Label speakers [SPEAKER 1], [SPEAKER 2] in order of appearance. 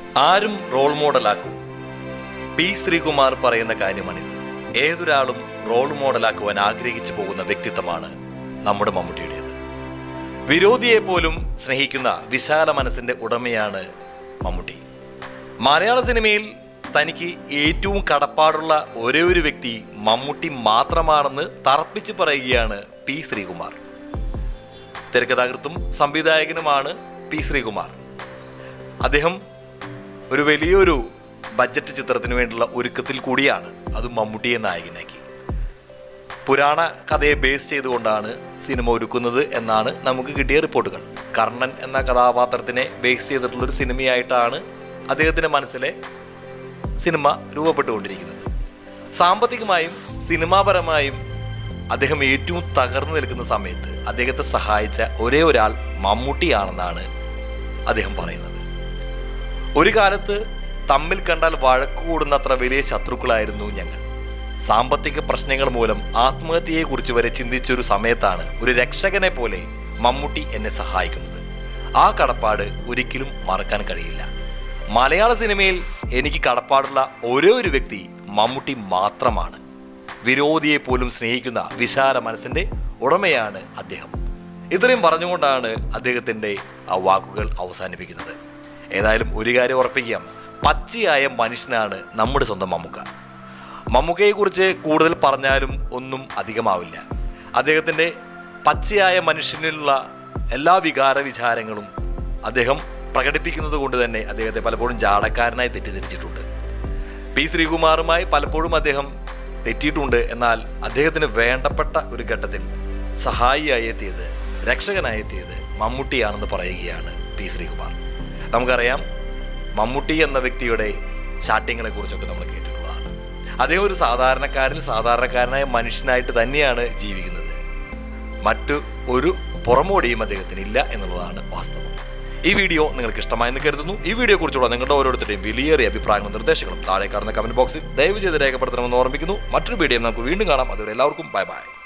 [SPEAKER 1] ആരും role മോഡലാക്കും P Sreekumar പറയുന്ന കാര്യമാണിത് ഏതൊരാളും റോൾ മോഡലാക്കുവാൻ ആഗ്രഹിച്ചു പോകുന്ന വ്യക്തിത്വമാണ് നമ്മുടെ മമ്മൂട്ടിയുടേത് വിരോധിയെ പോലും സ്നേഹിക്കുന്ന വിശാല മനസ്സിന്റെ ഉടമയാണ് മമ്മൂട്ടി മലയാള സിനിമയിൽ തനിക്ക് ഏറ്റവും കടപ്പാടുള്ള ഒരേ ഒരു വ്യക്തി മമ്മൂട്ടി മാത്രമാണെന്ന് തറപ്പിച്ച് പറയുകയാണ് പി ശ്രീകുമാർ തിരക്കഥാകൃത്തും സംവിധായകനുമാണ് പി ശ്രീകുമാർ അദ്ദേഹം ഒരു വലിയൊരു ബഡ്ജറ്റ് ചിത്രത്തിന് വേണ്ടിയുള്ള ഒരുക്കത്തിൽ കൂടിയാണ് അത് മമ്മൂട്ടിയെ നായകനാക്കി പുരാണ കഥയെ ബേസ് ചെയ്തുകൊണ്ടാണ് സിനിമ ഒരുക്കുന്നത് എന്നാണ് നമുക്ക് കിട്ടിയ റിപ്പോർട്ടുകൾ കർണൻ എന്ന കഥാപാത്രത്തിനെ ബേസ് ചെയ്തിട്ടുള്ളൊരു സിനിമയായിട്ടാണ് അദ്ദേഹത്തിൻ്റെ മനസ്സിലെ സിനിമ രൂപപ്പെട്ടുകൊണ്ടിരിക്കുന്നത് സാമ്പത്തികമായും സിനിമാപരമായും അദ്ദേഹം ഏറ്റവും തകർന്നു നിൽക്കുന്ന സമയത്ത് അദ്ദേഹത്തെ സഹായിച്ച ഒരേ ഒരാൾ മമ്മൂട്ടിയാണെന്നാണ് അദ്ദേഹം പറയുന്നത് ഒരു കാലത്ത് തമ്മിൽ കണ്ടാൽ വഴക്കു കൂടുന്നത്ര വലിയ ശത്രുക്കളായിരുന്നു ഞങ്ങൾ സാമ്പത്തിക പ്രശ്നങ്ങൾ മൂലം ആത്മഹത്യയെക്കുറിച്ച് വരെ ചിന്തിച്ചൊരു സമയത്താണ് ഒരു രക്ഷകനെ പോലെ മമ്മൂട്ടി എന്നെ സഹായിക്കുന്നത് ആ കടപ്പാട് ഒരിക്കലും മറക്കാൻ കഴിയില്ല മലയാള സിനിമയിൽ എനിക്ക് കടപ്പാടുള്ള ഒരേ ഒരു വ്യക്തി മമ്മൂട്ടി മാത്രമാണ് വിരോധിയെ പോലും സ്നേഹിക്കുന്ന വിശാല മനസ്സിന്റെ ഉടമയാണ് അദ്ദേഹം ഇത്രയും പറഞ്ഞുകൊണ്ടാണ് അദ്ദേഹത്തിന്റെ ആ വാക്കുകൾ അവസാനിപ്പിക്കുന്നത് ഏതായാലും ഒരു കാര്യം ഉറപ്പിക്കാം പച്ചയായ മനുഷ്യനാണ് നമ്മുടെ സ്വന്തം മമ്മൂക്ക മമ്മൂക്കയെക്കുറിച്ച് കൂടുതൽ പറഞ്ഞാലും ഒന്നും അധികമാവില്ല അദ്ദേഹത്തിൻ്റെ പച്ചയായ മനുഷ്യനിലുള്ള എല്ലാ വികാര വിചാരങ്ങളും അദ്ദേഹം പ്രകടിപ്പിക്കുന്നത് കൊണ്ട് തന്നെ അദ്ദേഹത്തെ പലപ്പോഴും ജാടക്കാരനായി തെറ്റിദ്ധരിച്ചിട്ടുണ്ട് പി ശ്രീകുമാറുമായി പലപ്പോഴും അദ്ദേഹം തെറ്റിയിട്ടുണ്ട് എന്നാൽ അദ്ദേഹത്തിന് വേണ്ടപ്പെട്ട ഒരു ഘട്ടത്തിൽ സഹായിയായി എത്തിയത് രക്ഷകനായി എത്തിയത് മമ്മൂട്ടിയാണെന്ന് പറയുകയാണ് പി ശ്രീകുമാർ നമുക്കറിയാം മമ്മൂട്ടി എന്ന വ്യക്തിയുടെ ശാഠ്യങ്ങളെ കുറിച്ചൊക്കെ നമ്മൾ കേട്ടിട്ടുള്ളതാണ് അദ്ദേഹം ഒരു സാധാരണക്കാരിൽ സാധാരണക്കാരനായ മനുഷ്യനായിട്ട് തന്നെയാണ് ജീവിക്കുന്നത് മറ്റു ഒരു പുറമോടിയും അദ്ദേഹത്തിന് ഇല്ല എന്നുള്ളതാണ് വാസ്തവം ഈ വീഡിയോ നിങ്ങൾക്ക് ഇഷ്ടമായെന്ന് കരുതുന്നു ഈ വീഡിയോ കുറിച്ചുള്ള നിങ്ങളുടെ ഓരോരുത്തരുടെയും വിലയേറിയ അഭിപ്രായങ്ങളും നിർദ്ദേശങ്ങളും താഴെ കാണുന്ന കമന്റ് ബോക്സിൽ ദയവ് ചെയ്ത് രേഖപ്പെടുത്തണമെന്ന് ഓർമ്മിക്കുന്നു മറ്റൊരു വീഡിയോ നമുക്ക് വീണ്ടും കാണാം അതുവരെ എല്ലാവർക്കും ബൈ ബൈ